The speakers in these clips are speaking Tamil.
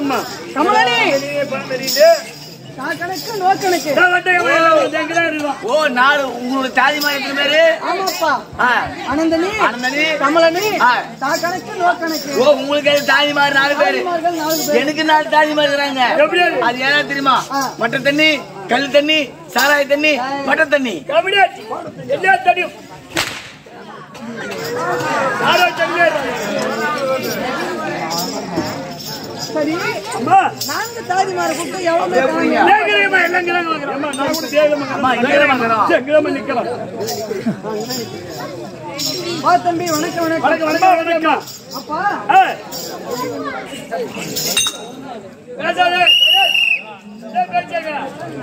ஆமா கமலனி வெளியே பணம் தெரியுது நான் கணக்கு நோ கணக்கு நான் வட்டை கமலம் எங்கதான் இருக்கோம் ஓ நாலு உங்களோட தாதி மாதிரி எத்தனை பேரு ஆமாப்பா ஆ. அனந்தனி அனந்தனி. கமலனி ஆ. நான் கணக்கு நோ கணக்கு ஓ உங்களுக்கு அது தாதி மாதிரி நாலு பேரு தாய்மார்கள் நாலு பேர் எனக்கு நாலு தாதி மாதிரி இருக்கிறாங்க எப்படி அது? அது ஏன்னா தெரியுமா ஆ. மட்டை தண்ணி கல் தண்ணி சாராய தண்ணி மட்டை தண்ணி கபடியாச்சு எல்லா தடியும் யாரோ தெரியாது சரி அம்மா நான்கு தாதிமாரை கூப்பிட்டு எவ்வளவு பேர் எப்படிங்க? காணுங்க? தேகிறேம்மா எல்லாம் கிராங்க அம்மா நான் கூட தேகமா அம்மா, இங்கேதான் வாங்குறோம். எங்கதான் நிக்கலாம் வா தம்பி வணக்கம் வணக்கம் வணக்கம் வணக்கம் வணக்கம் அப்பா ஆ. பேசாதே. ஏய், பேசாதே.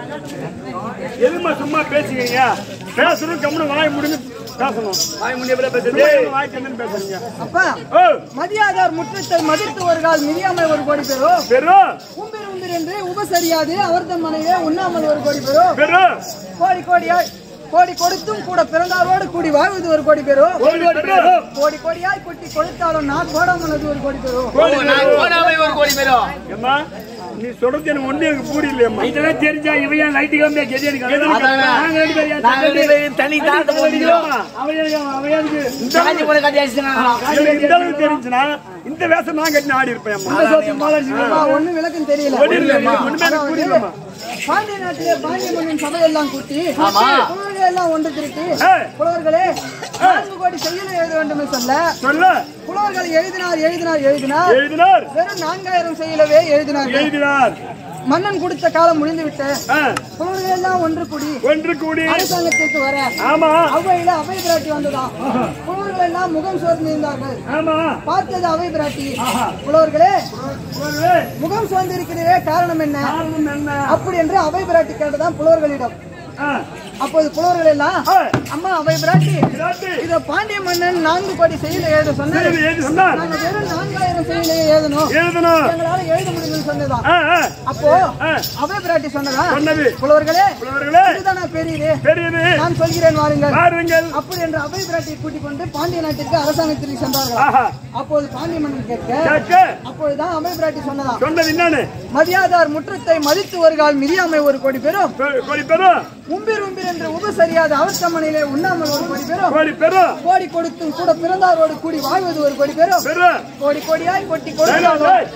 எதும்மா சும்மா பேசுறீங்க பேசணும் கம்முனு வாய் முடிஞ்சு பேசணும் வாய் முடிய பேசுறது வாய் கண்ணு பேசுறீங்க அப்பா ஓ மதியாதார் முற்றத்தை மதித்து ஒரு கால் மிதியாமல் ஒரு கோடி பேரோ பெரும் உம்பிர் உம்பிர் என்று உபசரியாது அவர்தம் மனைவே உண்ணாமல் ஒரு கோடி பேரோ பெரும் கோடி கோடியாய் கோடி கொடுத்தும் கூட பிறந்தாரோடு கூடி வாழ்வது ஒரு கோடி பேரோ கோடி பெரும் கோடி கோடியாய் கொட்டி கொடுத்தாலும் நான் கோடாமனது ஒரு கோடி பேரோ ஓ, நான் கோடாமை ஒரு கோடி பேரும் ஏம்மா நீ சொல்றது எனக்கு ஒண்ணு எனக்கு பூரி இல்லையம்மா இதெல்லாம் தெரிஞ்சா இவன் லைட்டு கம்மியா கெதியடி அதானே. நாங்க ரெண்டு பேரும் நாங்க ரெண்டு பேரும் தனி தாரத்தை போட்டுக்கிறோம் அவையாருக்கு காஞ்சி போன கட்டி அடிச்சுனா இந்த அளவுக்கு தெரிஞ்சுனா இந்த வேஷம் நான் கட்டி ஆடி இருப்பேன் அப்பா, ஒண்ணும் விளக்கம் தெரியல ஒண்ணுமே எனக்கு புரியலம்மா பாண்டிய நாட்டிலே பாண்டிய மன்னன் சபையெல்லாம் கூட்டி ஆமா. புலவர்களை எல்லாம் ஒன்று திரட்டி ஏய். புலவர்களே நான்கு கோடி செய்யல எழுத வேண்டும் என்று சொல்ல சொல்ல புலவர்கள் எழுதினார் எழுதினார் எழுதினார் எழுதினார் வெறும் நான்காயிரம் செய்யலவே எழுதினார்கள் எழுதினார் மன்னன் கொடுத்த காலம் முடிந்து விட்டு ஆ, புலவர்கள் எல்லாம் ஒன்று கூடி ஒன்று கூடி அரசாங்கத்திற்கு வர ஆமா அவையில அவை பிராட்டி வந்ததாம் புலவர்கள் எல்லாம் முகம் சோர்ந்து இருந்தார்கள் ஆமா பார்த்தது அவை பிராட்டி புலவர்களே புலவர்களே, முகம் சோர்ந்து இருக்கிறதே காரணம் என்ன காரணம் என்ன அப்படி என்று அவை பிராட்டி கேட்டதான் புலவர்களிடம் ஆ, அப்போது புலவர்கள் எல்லாம் ஆ, அம்மா அவை பிராட்டி விராட்டி, இத பாண்டிய மன்னன் நான்கு கோடி செயல எழுத சொன்னார் சரி, எழுதி சொன்னார் நாங்க வெறும் நான்காயிரம் செயலையே எழுதணும் எழுதணும் எங்களால எழுத முடியும்னு சொன்னதான் ஆ, ஆ, அப்போ ஆ, அவை பிராட்டி சொன்னதா சொன்னது புலவர்களே புலவர்களே இதுதானா பெரியது பெரியது நான் சொல்கிறேன் வாருங்கள் பாருங்கள் அப்படி என்று அவை பிராட்டியை கூட்டிக் கொண்டு பாண்டிய நாட்டிற்கு அரசாங்கத்திற்கு சென்றார்கள் ஆஹா அப்போது பாண்டிய மன்னன் கேட்க கேட்க அப்போதுதான் அவை பிராட்டி சொன்னதா சொன்னது என்னன்னு மதியாதார் முற்றத்தை மதித்து ஒரு கால் மிதியாமை ஒரு கோடி பேரும் கொ- கோடி பெரும் உம்பிர் உம்பிர் என்று உபசரியாத அவர்த்தமனையிலே உண்ணாமல் ஒரு கோடி பேரும் கோடி பெரும் கோடி கொடுத்தும் கூட பிறந்தாரோடு கூடி வாழ்வது ஒரு கோடி பேரும் பெரும் கோடி கோடியாய் கொட்டி டேய், கொடுத்தாலும் டேய்.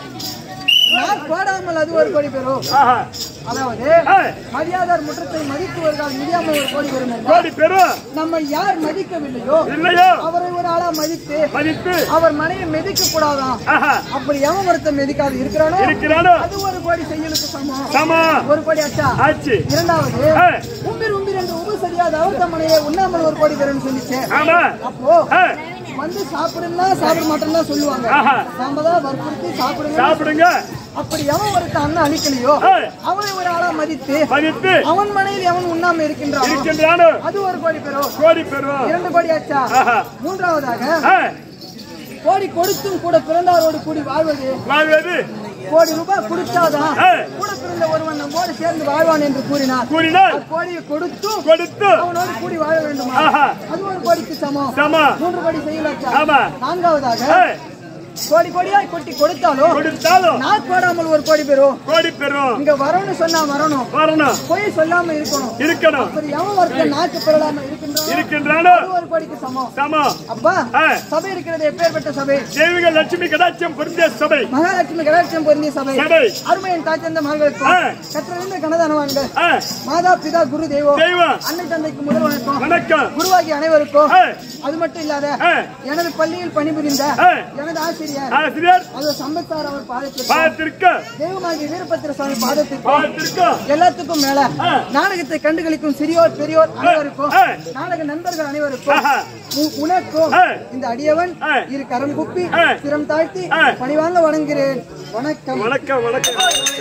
நான் கோடாமல் அது ஒரு கோடி பேரும் ஆஹா அதாவது ஏய், மரியாதார் முற்றத்தை மதித்து ஒரு கால் மிதியாமல் ஒரு கோடி பேரும் என்றால் கோடி பெரும் நம்மை யார் மதிக்கவில்லையோ இல்லையோ அவரை ஒரு ஆளா மதித்து மதித்து அவர் மனைவி மிதிக்க கூடாதாம் ஆஹா அப்படி எவன் ஒருத்தன் மிதிக்காது இருக்கிறானோ இருக்கிறானோ அது ஒரு கோடி செய்யலுக்கு சமம் சமா ஒரு கோடி அச்சா ஆச்சு இரண்டாவது ஏய், உம்பிர் உம்பிர் என்று உபசரியாத அவர் மனையை உண்ணாமல் ஒரு கோடி பேருன்னு சொல்லிச்சு ஆமா அப்போ ஏய், வந்து சாப்பிடுன்னா சாப்பிட மாட்டேன்னு சொல்லுவாங்க ஆஹா. நாம தான் வற்புறுத்தி சாப்பிடுங்க சாப்பிடுங்க அப்படி எவன் ஒருத்தன் அண்ணன் அழிக்கலையோ ஏய், அவனை ஒரு ஆளா மதித்து மதித்து அவன் மனையில் எவன் உண்ணாம இருக்கின்றானோ இருக்கின்றானோ அது ஒரு கோடி பேரும் கோடி பெரும் இரண்டு கோடி ஆச்சா ஆஹா மூன்றாவதாக ஏய், கோடி கொடுத்தும் கூட பிறந்தாரோடு கூடி வாழ்வது வாழ்வது கோடி ரூபாய் கொடுத்தாதான் ஏய். கூட பிறந்த ஒருவன் நம்மோடு சேர்ந்து வாழ்வான் என்று கூறினார் கூறினால் கோடியை கொடுத்தும் கொடுத்து அவனோடு கூடி வாழ வேண்டுமா ஆஹா அது ஒரு கோடிக்கு சமம் சமா மூன்று கோடி செய்யலாச்சா ஆமா. நான்காவதாக ஏய், கோடி கோடியாய் கொட்டி கொடுத்தாலும் கொடுத்தாலும் நான் கோடாமல் ஒரு கோடி பேரும் கோடி பெரும் இங்க வரணும்னு சொன்னா வரணும் வரணும் பொய் சொல்லாம இருக்கணும் இருக்கணும் அப்படி எவன் ஒருத்தன் நாக்கு பெறலாம இருக்கின்றானோ இருக்கின்றானோ அது ஒரு கோடிக்கு சமம் சமம் அப்பா ஏய், சபை இருக்கிறது எப்பேற்பட்ட சபை தெய்வீக லட்சுமி கடாட்சியம் பொருந்திய சபை மகாலட்சுமி கடாட்சியம் பொருந்திய சபை சபை அருமையின் தாய்ச்சந்த மகளுக்கும் ஏய். கற்றறிந்த கனதானவான்கள் ஏய், மாதா பிதா குரு தெய்வம் தெய்வம் அன்னை தந்தைக்கு முதல் வணக்கம் வணக்கம் குருவாகி அனைவருக்கும் ஏய், அது மட்டும் இல்லாத ஏய், எனது பள்ளியில் பணிபுரிந்த ஏய். எனது ஆசிரியர் ஆசிரியர் அது சம்பத்தார் அவர் பாதத்திற்கு பார்த்திருக்க தெய்வமாகிய வீரபத்திர சுவாமி பாதத்திற்கு பார்த்திருக்க எல்லாத்துக்கும் மேல ஏய். நாடகத்தை கண்டுகளிக்கும் சிறியோர் பெரியோர் அனைவருக்கும் ஏய். நாடக நண்பர்கள் அனைவருக்கும் ஆஹா. உ- உனக்கும் ஏய். இந்த அடியவன் ஏய். இரு கரம் குப்பி ஏய். சிரம் தாழ்த்தி ஏய். பணிவாங்க வணங்குகிறேன் வணக்கம் வணக்கம் வணக்கம்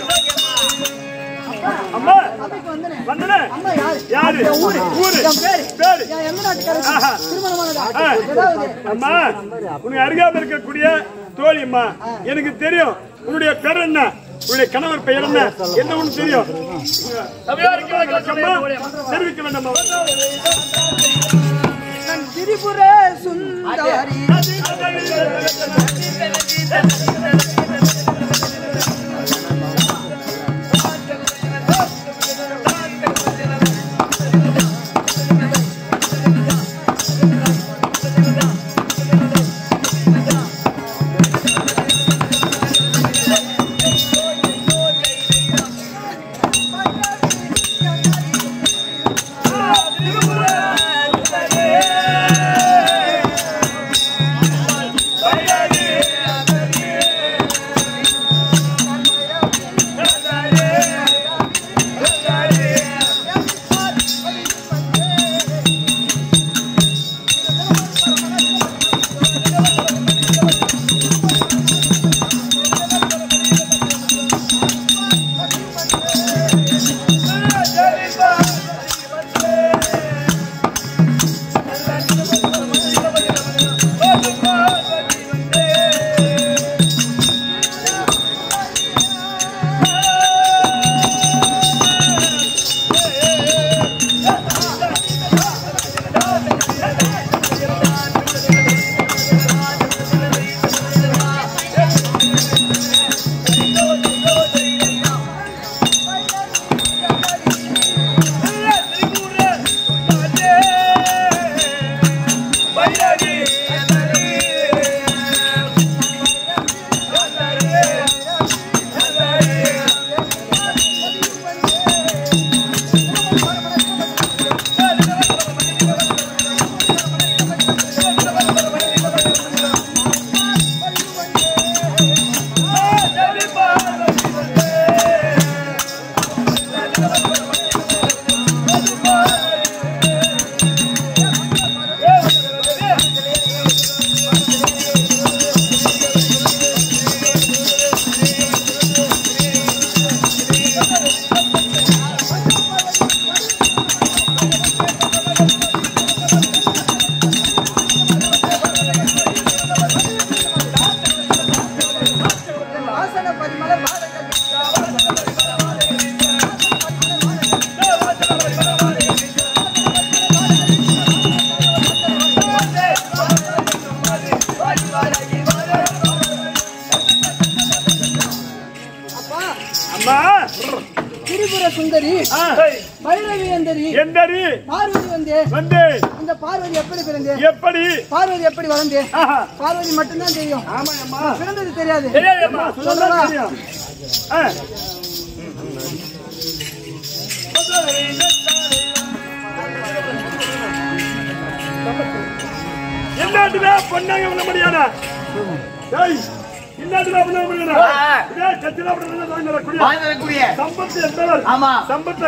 அம்மா சபைக்கு வந்தனே வந்தனே அம்மா யாரு யாரு? என் ஊரு ஊரு. என் பேரு பேரு. என் எந்த நாட்டுக்காரர் ஆஹா. திருமணமானதா ஆ. ஏதாவது அம்மா உனக்கு அருகாம இருக்கக்கூடிய தோழி அம்மா எனக்கு தெரியும் உன்னுடைய பேர் என்ன உன்னுடைய கணவர் பெயர் என்ன என்ன ஒண்ணு தெரியும் அம்மா, தெரிவிக்க வேண்டாமா நான் திரிபுர சுந்தரி எந்தரி எந்தரி பார்வதி வந்து வந்து இந்த பார்வதி எப்படி பிறந்து எப்படி பார்வதி எப்படி வளர்ந்து ஆஹா. பார்வதி மட்டும்தான் தெரியும் ஆமாயம்மா பிறந்தது தெரியாது தெரியாதம்மா சொல்லலாம் தெரியும் ஆ. இன்னாட்டுல பொண்ணாங்க பண்ண முடியாதா டேய், இன்னாட்டுல பண்ண முடியாதா ஆ. இதே கட்சியில பண்ண வாங்கி வரக்கூடிய வாங்கி வரக்கூடிய சம்பத்து என்பவர் ஆமா. சம்பத்தை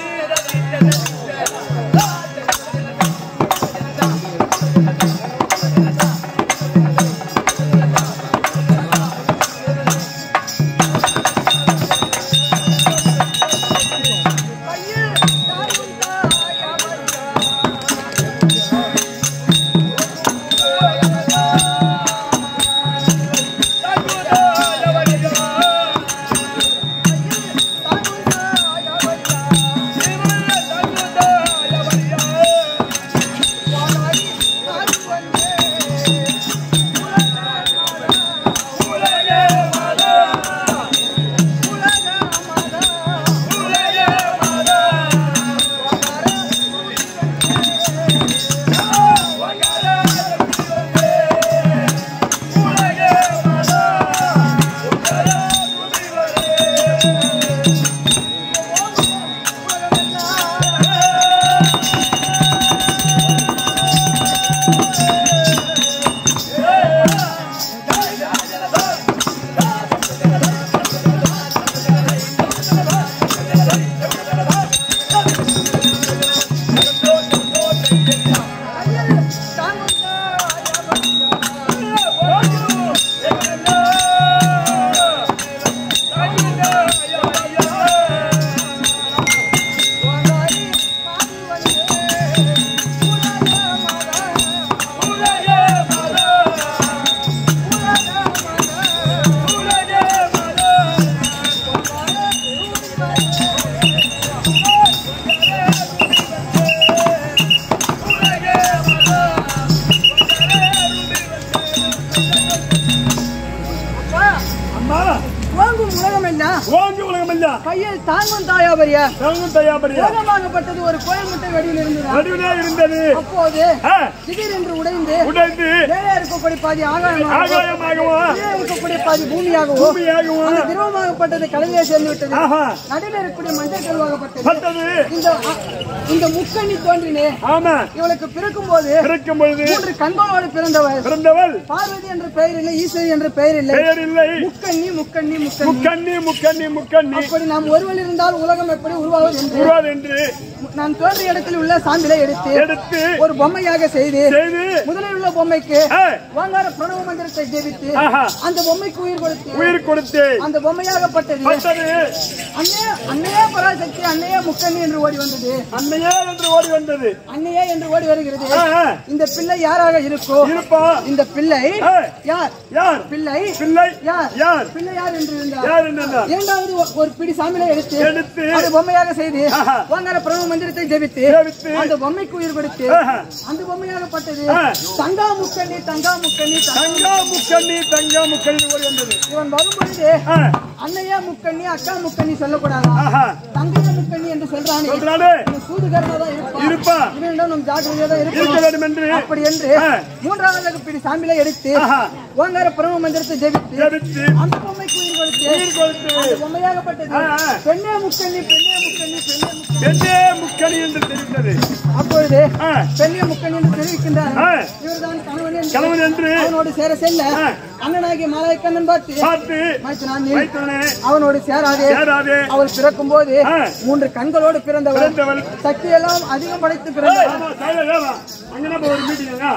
அம்மா வாங்கும் உலகம் என்ன ஓங்கி உலகம் இல்ல கையில் தாங்கும் தாயாபரிய தங்கும் தயாபடியா உலகமாகப்பட்டது ஒரு கோயில் முட்டை வெடியில் இருந்தது நடுவிலே இருந்தது அப்போது ஆ, திடீரென்று உடைந்து உடைந்து மேலே இருக்கக்கூடிய பாதி ஆகாயமாகவும் ஆகாயமாகவும் கீழே இருக்கக்கூடிய பாதி பூமியாகவும் பூமியாகவும் அந்த திரவமாகப்பட்டது கடலிலே சேர்ந்து விட்டது ஆஹா நடுவில் இருக்கக்கூடிய மஞ்சள் கருவாகப்பட்டது பட்டது இந்த அ- இந்த முக்கண்ணி தோன்றினே ஆமா இவளுக்கு பிறக்கும் போது பிறக்கும் பொழுது மூன்று கண்களோடு பிறந்தவள் பிறந்தவள் பார்வதி என்ற பெயர் இல்லை ஈஸ்வரி என்ற பெயர் இல்லை பெயர் இல்லை முக்கண்ணி முக்கண்ணி முக்கண்ணி முக்கண்ணி முக்கண்ணி முக்கண்ணி அப்படி நாம் ஒருவள் இருந்தால் உலகம் எப்படி உருவாவது என்று உருவாது என்று நான் தோன்றிய இடத்தில் உள்ள சாந்திலை எடுத்து எடுத்து ஒரு பொம்மையாக செய்து செய்து முதலில் உள்ள பொம்மைக்கு ஆ, வாங்கார பிரணவ மந்திரத்தை ஜெபித்து ஆஹா. அந்த பொம்மைக்கு உயிர் கொடுத்து உயிர் கொடுத்து அந்த பொம்மையாகப்பட்டது பட்டது அன்னையே அன்னையே பராசக்தி அன்னையே முக்கண்ணி என்று ஓடி வந்தது அன்னையே என்று ஓடி வந்தது அன்னையே என்று ஓடி வருகிறது ஆ, ஆ, இந்த பிள்ளை யாராக இருக்கோ இருப்பா இந்த பிள்ளை ஆ, யார் யார் பிள்ளை பிள்ளை யார் யார் பிள்ளை யார் என்று இருந்தார் யார் என்றார் இரண்டாவது ஒ- ஒரு பிடி சாமிலை எடுத்து எடுத்து அதை பொம்மையாக செய்து ஆஹா. வாங்கார பிரணவ மந்திரத்தை ஜெபித்து ஜெபித்து அந்த பொம்மைக்கு உயிர் கொடுத்து ஆஹா. அந்த பொம்மையாகப்பட்டது ஆ. தங்கா முக்கண்ணி தங்கா முக்கண்ணி தங்கா- தங்கா முக்கண்ணி தங்கா முக்கண்ணி ஓடி வந்தது இவன் வரும்பொழுது ஆ, அண்ணையா முக்கண்ணி அக்கா முக்கண்ணி சொல்லக்கூடாதா ஆஹா தங்கையா முக்கண்ணி என்று சொல்றானே சொல்றானே இவன் சூதுகரனா தான் இருப்பான் இருப்பா இவனிடம் நம் ஜாக்கிரதையா தான் இருக்க இருக்கணும் வேண்டும் என்று அப்படி என்று ஆ. மூன்றாவது பிடி சாமிலை எடுத்து ஆஹா. ஓங்கார பிரம மந்திரத்தை ஜெபித்து ஜெபித்து அந்த பொம்மைக்கு உயிர் கொடுத்து உயிர் கொடுத்து அந்த பொம்மையாகப்பட்டது ஆ, ஆ. பெண்ணே முக்கண்ணி பெண்ணே முக்கண்ணி பெண்ணே முக்கண்ணி என்னே முக்கணி என்று தெரிந்தது அப்பொழுது ஆ, பெண்ணே முக்கண்ணி என்று தெரிவிக்கின்றார் ஆ. இவர்தான் கணவன் என்று கணவன் என்று அவனோடு சேர செல்ல ஆ. அண்ணனாகிய மாலாய்க்கண்ணன் பார்த்து பார்த்து மைத்துனான் நீ வைத்தவனே அவனோடு சேராதே சேராதே அவள் பிறக்கும் போது ஆ. மூன்று கண்களோடு பிறந்தவள் பிறந்தவள் சக்தி எல்லாம் அதிகம் படைத்து பிறந்தவள் ஆமா, சாயல, ஏவா. அங்கன போய் ஒரு மீட்டிங்க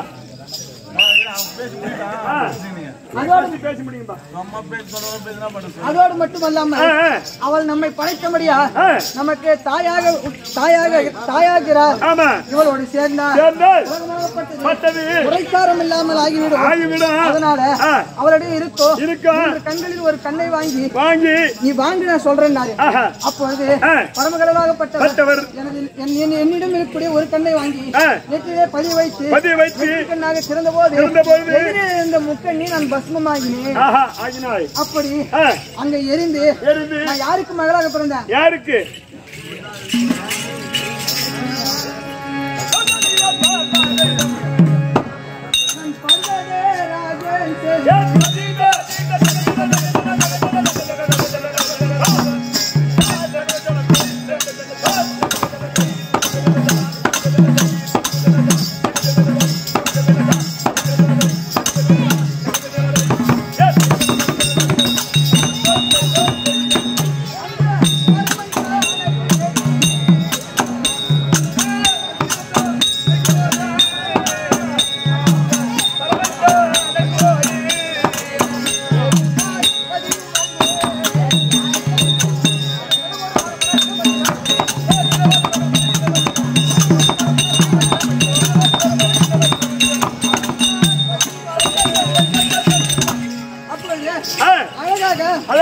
அதோடு பேச முடியும்பா அதோடு மட்டுமல்லாம ஆ, ஆ. அவள் நம்மை படைத்தபடியா ஆ. நமக்கு தாயாக தாயாக தாயாகிறார் ஆமா இவளோடு சேர்ந்தார் சேர்ந்தால் உலகமாகப்பட்டது பட்டது உரைக்காரம் இல்லாமல் ஆகிவிடும் ஆகிவிடும் அதனால ஆ. அவளிடையே இருக்கோ இருக்கா மூன்று கண்களில் ஒரு கண்ணை வாங்கி வாங்கி நீ வாங்கி நான் சொல்றேன்னாரு ஆஹா அப்பொழுது ஆ. பரமகடவாகப்பட்டவர் பட்டவர் எனது என்- என்- என்னிடம் இருக்கக்கூடிய ஒரு கண்ணை வாங்கி ஆ. நெற்றிலே பதிய வைத்து பதிய வைத்து நெற்றி கண்ணாக திறந்த போது திறந்தபோது எதிரே இருந்த முக்கண்ணி நான் பஸ்மமாகினேன் ஆஹா ஆகினாய் அப்படி ஆ, அங்க எரிந்து எரிந்து நான் யாருக்கு மகளாக பிறந்தேன் யாருக்கு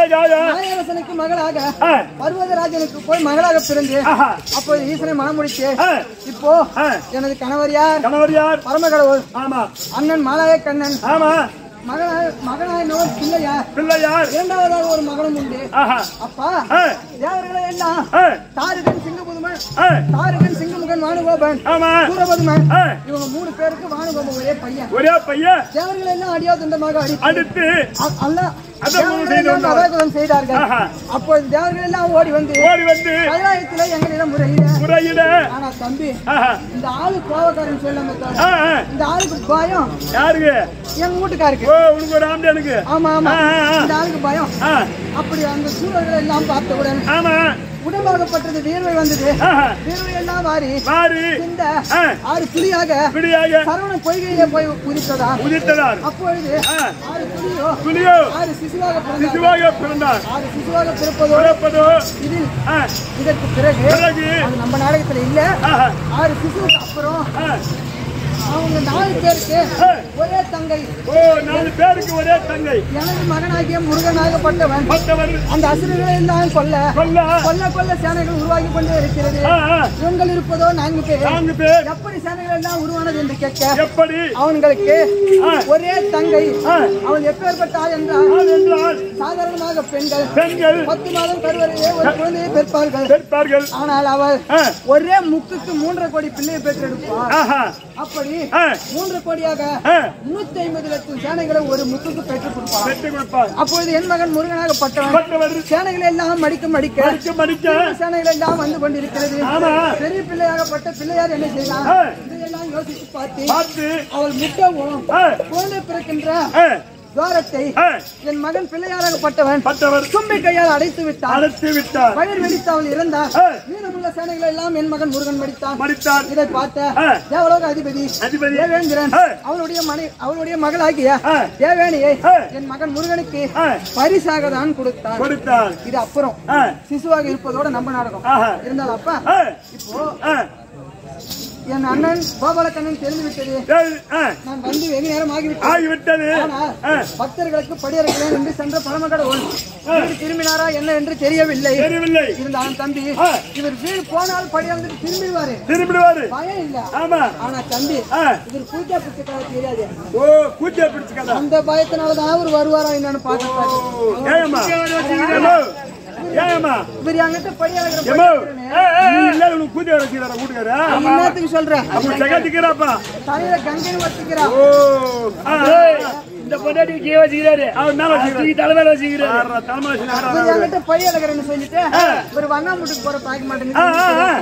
மலையாக மலையரசனுக்கு மகளாக ஆ, பர்வதராஜனுக்கு போய் மகளாக பிறந்து ஆஹா. அப்போது ஈசனை மனம் முடிச்சு ஆ, இப்போ ஆ. எனது கணவர் யார் கணவர் யார் பரமகடவுள் ஆமா அண்ணன் மாலாய கண்ணன் ஆமா மகனாய் மகனாய் நோர் பிள்ளையா பிள்ளை யார் இரண்டாவதாக ஒரு மகனும் உண்டு ஆஹா அப்பா ஆ, தேவர்களை எல்லாம் ஆ, தாருகன் சிங்கபுதுமன் ஆ, தாருகன் சிங்கமுகன் வானுகோபன் ஆமா சூரபதுமன் ஆ, இவங்க மூணு பேருக்கு வானுகோபன் ஒரே பையன் ஒரே பையன் தேவர்களை எல்லாம் அடியாதுண்டமாக அடி அடுத்து அ- அல்ல அதான் தேவர்களை எல்லாம் செய்து அபராதம் செய்தார்கள் ஆஹா. அப்போது தேவர்கள் எல்லாம் ஓடி வந்து ஓடி வந்து கைலாயத்துல எங்களிடம் முறையிட முறையிட ஆனா தம்பி ஆஹா, இந்த ஆளு கோவக்காரன் சொல்லாம ஆ, ஆ, இந்த ஆளுக்கு பயம் யாருக்கு எங்க வீட்டுக்காருக்கு ஓ உனக்கு ஒரு ஆம்பளைனுக்கு ஆமா ஆமா ஆ, ஆ, ஆ. இந்த ஆளுக்கு பயம் ஆ, அப்படி அந்த சூழல்களை எல்லாம் பார்த்தவுடன் ஆமா உடம்பாகப்பட்டது வியர்வை வந்தது ஆஹா, வியர்வை எல்லாம் மாறி மாறி இந்த ஆ, ஆறு புலியாக பிடியாக சரவண பொய்கையிலே போய் உதித்ததா உதித்ததார் அப்பொழுது ஆ. ஆறு புலியோ புலியோ ஆறு சிசுவாக பிறந்தார் சிசுவாக பிறந்தார் ஆறு சிசுவாக பிறப்பதோ பிறப்பதோ இதில் ஆ, இதற்கு பிறகு பிறகு அது நம்ம நாடகத்துல இல்ல ஆஹா, ஆறு சிசுவுக்கு அப்புறம் ஆ, அவங்க நாலு பேருக்கு ஆ. ஒரே தங்கை ஓ நாலு பேருக்கு ஒரே தங்கை எனது மகனாகிய முருகனாகப்பட்டவன் மற்றவர் அந்த அசுரர்களை எல்லாம் கொல்ல கொல்ல கொல்ல கொல்ல சேனைகள் உருவாகி கொண்டே இருக்கிறது ஆ, ஆ, இவங்கள் இருப்பதோ நான்கு பேர் நான்கு பேர் எப்படி சேனைகள் எல்லாம் உருவானது என்று கேட்க எப்படி அவன்களுக்கு ஆ. ஒரே தங்கை ஆ. அவன் எப்பேற்பட்ட ஆள் என்றால் ஆள் என்றால் சாதாரணமாக பெண்கள் பெண்கள் பத்து மாதம் கருவறையே ஒரு குழந்தையை பெற்பார்கள் பெற்பார்கள் ஆனால் அவள் ஆ, ஒரே முக்குக்கு மூன்றரை கோடி பிள்ளையை பெற்றெடுப்பார் ஆஹா, அப்படி ஆ, மூன்று கோடியாக ஆ, நூத்தி ஐம்பது லட்சம் சேனைகளை ஒரு முக்குக்கு பெற்றுக் கொடுப்பார் பெற்றுக் கொடுப்பார் அப்பொழுது என் மகன் முருகனாகப்பட்டவன் மற்றவர் சேனைகள் எல்லாம் மடிக்க மடிக்க மடிக்க மடிக்க சிறிய சேனைகள் எல்லாம் வந்து கொண்டிருக்கிறது ஆமா. பெரிய பிள்ளையாகப்பட்ட பிள்ளையார் என்ன செய்தான் ஆ. இதையெல்லாம் யோசித்து பார்த்து பார்த்து அவள் முட்டவும் ஆ, குழந்தை பிறக்கின்ற ஆ, துவாரத்தை ஆ, என் மகன் பிள்ளையாராகப்பட்டவன் மற்றவர் தும்பி கையால் அடைத்து விட்டான் அழைத்து விட்டார் வயிறு வெடித்து அவள் இறந்தார் ஆ. மீதமுள்ள சேனைகள் எல்லாம் என் மகன் முருகன் மடித்தான் மடித்தார் இதை பார்த்த ஆ. தேவலோக அதிபதி அதிபதி தேவேந்திரன் ஆ. அவளுடைய மனை அவளுடைய மகளாகிய ஆ. தேவேணியை ஆ. என் மகன் முருகனுக்கு ஆ, பரிசாக தான் கொடுத்தான் கொடுத்தார் இது அப்புறம் ஆ, சிசுவாக இருப்பதோட நம்ம நாடகம் ஆஹா. இருந்தாலும் அப்பா ஆ, இப்போ ஆ, என் அண்ணன் கோபாலக்கண்ணன் தெரிந்து விட்டது சரி, ஆ, நான் வந்து வெகு நேரம் ஆகிவிட்டேன் ஆகிவிட்டது ஆனால் ஆ, பக்தர்களுக்கு படியறக்கிறேன் என்று சென்ற பரமகடவுள் வீடு திரும்பினாரா என்ன என்று தெரியவில்லை தெரியவில்லை இருந்தாலும் தம்பி ஆ. இவர் வீடு போனால் படியாந்து திரும்பிடுவாரு திரும்பிடுவாரு பயம் இல்ல ஆமா ஆனா தம்பி ஆ, இவர் பூஜா பிடிச்சக்காக தெரியாது ஓ கூச்சா பிடிச்சு கதை அந்த பயத்தினாலதான் அவர் வருவாரா என்னன்னு பாக்க ஏமா ஏமா ஏமா இவர் என்கிட்ட படியாளர் ஏமா நீ இல்ல உனக்கு கூச்சா வச்சுக்கிறார வீட்டுக்காரா என்னத்துக்கு சொல்றேன் அப்படி ஜெகத்துக்கிறாப்பா தலையில கங்கைன்னு வச்சுக்கிறா ஓ ஆ, ஆ, இந்த பொண்டாட்டி கீழே வச்சுக்கிறாரு அவர் மேல வச்சுக்கிறாரு தலைமையில வச்சுக்கிறாரு ஆறா, தலைமை வச்சுக்கிறாரா? இவர் என்கிட்ட படியாளர்னு சொல்லிட்டு இவர் வண்ணாமூட்டுக்கு போற பாக்க ஆ, மாட்டேங்குது ஆ,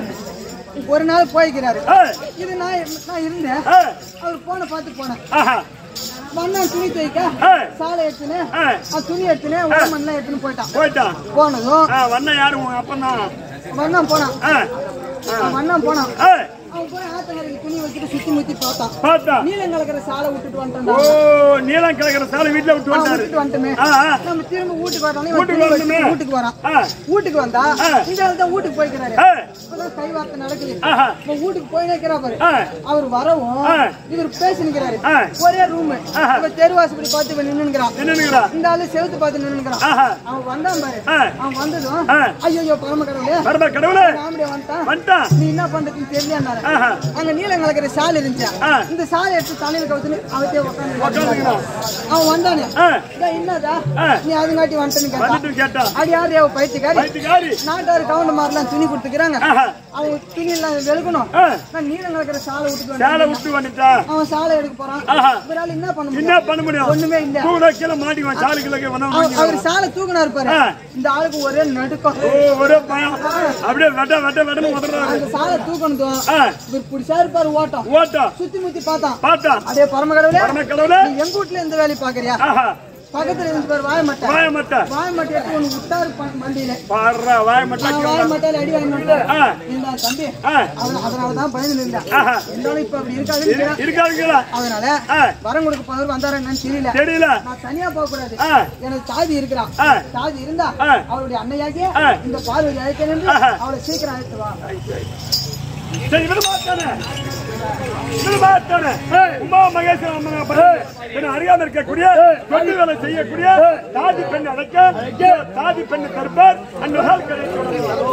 ஒரு நாள் போய்க்கிறாரு ஆ, இது நான் நான் இருந்தேன் ஆ, அவர் போன பார்த்து போனேன் ஆஹா, மண்ணா துணி துவைக்க ஆ, சாலை எடுத்துன்னு ஆ, ஆ, துணி எடுத்துன்னு ஒரு மண்ணெல்லாம் எடுத்துன்னு போயிட்டான் போயிட்டான் போனதும் ஆ, வண்ண யாரு உங்க அப்பந்தான் மண்ணாம் போனான் ஆ, அவன் மண்ணாம் போனான் ஆ, அவன் போய் ஆத்தங்கரைக்கு துணி வச்சுட்டு சுத்தி முத்தி பார்த்தான் பார்த்தா நீலம் கலக்கிற சாலை விட்டுட்டு ஓ வந்துட்டான் நீலம் கிழக்கிற சாலை வீட்டுல விட்டு அவன் வந்தாரு விட்டுட்டு வந்துட்டுமே ஆ, ஆ, நம்ம திரும்ப வீட்டுக்கு வரணும் வீட்டுக்கு வரணுமே. வீட்டுக்கு வரான் ஆ, வீட்டுக்கு வந்தா ஆ. இந்த ஆள் தான் வீட்டுக்கு போய்க்கிறாரு ஆ, இப்பதான் கை வார்த்தை நடக்குது ஆஹா, இப்ப வீட்டுக்கு போய் நிக்கிறா பாரு ஆ, அவர் வரவும் ஆ. இவர் பேசி நிக்கிறாரு ஆ. ஒரே ரூம் ஆஹா. இப்ப தெருவாசப்படி பார்த்து இவன் நின்னுங்கிறான் என்னன்னுங்கிறா இந்த ஆளு செவுத்து பார்த்து நின்னுங்கிறான் ஆஹா, அவன் வந்தான் பாரு ஆ, அவன் வந்ததும் ஆ. ஐயோ பரம கடவுளே பரம கடவுளே காமெடியா வந்துட்டான் வந்துட்டான் நீ என்ன பண்றதுன்னு தெரியலன்னாரு ஆஹா, அங்க நீலம் கலக்கிற சால் இருந்துச்சு ஆ. இந்த சாலை எடுத்து தலையில கவுத்துன்னு அவத்தே உட்காந்து உட்காந்துக்கிறான். அவன் வந்தானே ஆ, டேய், என்னடா ஆ. நீ அதுங்காட்டி வந்துட்டேன்னு கேட்டான் வந்துட்டு கேட்டா அடி யாரு அவ பயிற்சிக்காரி வயிற்றுக்காரி நாட்டாரு கவுண்ட மாதிரிலாம் துணி கொடுத்துக்கிறாங்க ஆஹா, அவங்க துணி எல்லாம் வெளுக்கணும் ஆ, நான் நீலம் கலக்கிற சாலை விட்டுட்டு சேலை வந்தேன் விட்டு வந்துட்டா அவன் சாலை எடுக்க போறான் ஆஹா. இவரால என்ன பண்ண என்ன முடியும் பண்ண முடியும் ஒண்ணுமே இல்ல தூள கீழே மாட்டிக்குவான் சாலு கீழே அவ- வந்தவன் அவர் சாலை தூக்கினா இருப்பாரு ஆ. இந்த ஆளுக்கு ஒரே நடுக்கம் ஓ ஒரே பயம் அப்படியே வெட்ட வெட்ட வெட்டன்னு உதறாரு அந்த சாலை தூக்கணும் ஆ, இவர் பிடிச்சா இருப்பாரு ஓட்டம் ஓட்டா சுத்தி முத்தி பார்த்தான் பார்த்தா அதே பரமகடவுளே பரம கடவுளே நீ எங்க வீட்டுல இந்த வேலையை பாக்குறியா ஆஹா பக்கத்துல இருந்து பேர் வாய மாட்டேன் வாய மட்ட வாய மாட்டை எடுத்து ஒண்ணு விட்டாரு ப- மண்டியில பாடுறா வாய மட்ட நான் வாய மாட்டால அடி வாங்கி வந்தேன். ஆ, இந்த தம்பி ஆ, அவன- அதனாலதான் பயந்து நின்றேன் ஆஹா. இருந்தாலும் இப்ப அப்படி இருக்காதுன்னு இரு- தெரியும். இருக்காதுங்களா அதனால ஆ, வரம் கொடுக்க போனவர் வந்தாரா என்னன்னு தெரியல தெரியல நான் தனியா போக கூடாது ஆ, எனக்கு தாதி இருக்கிறான் ஆ. தாதி இருந்தா ஆ. அவளுடைய அன்னையாகிய ஆ. இந்த பார்வதி அழைக்க நின்று ஆஹா. அவளை சீக்கிரம் அழைத்து வா சரி விட மாட்டானே திருமாத்தான உமா மகேஸ்வரன் அம்மனை பற்றி என அறியாம இருக்கக்கூடிய தொண்டு வேலை செய்யக்கூடிய தாதி பெண் அடைக்க தாதி பெண் தருப்பார் அந்த நாள் கிடைக்கும்